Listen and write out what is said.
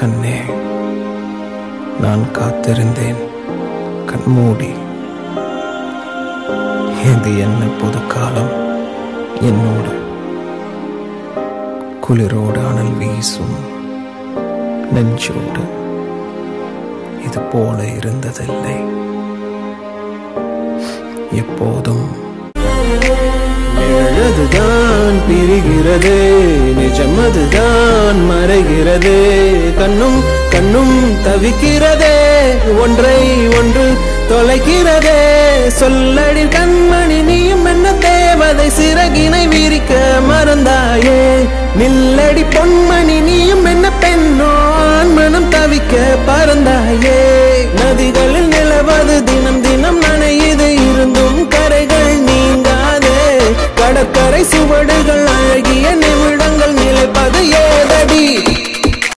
கண்ணே நான் காத்திருந்தேன் கண்மூடி இது என்ன பொது காலம் என்னோடு குளிரோடு அனல் வீசும் நெஞ்சோடு இது போல இருந்ததில்லை எப்போதும் நிழலுதான் பிரிகிறதே நிஜம் அதுதான் மறைகிறதே கண்ணும் கண்ணும் தவிக்கிறதே ஒன்றை ஒன்று தொலைக்கிறதே சொல்லடி கண்மணி நீயும் என்ன தேவதை சிறகினை விரிக்க மறந்தாயே நில்லடி பொன்மணி நீயும் என்ன பெண்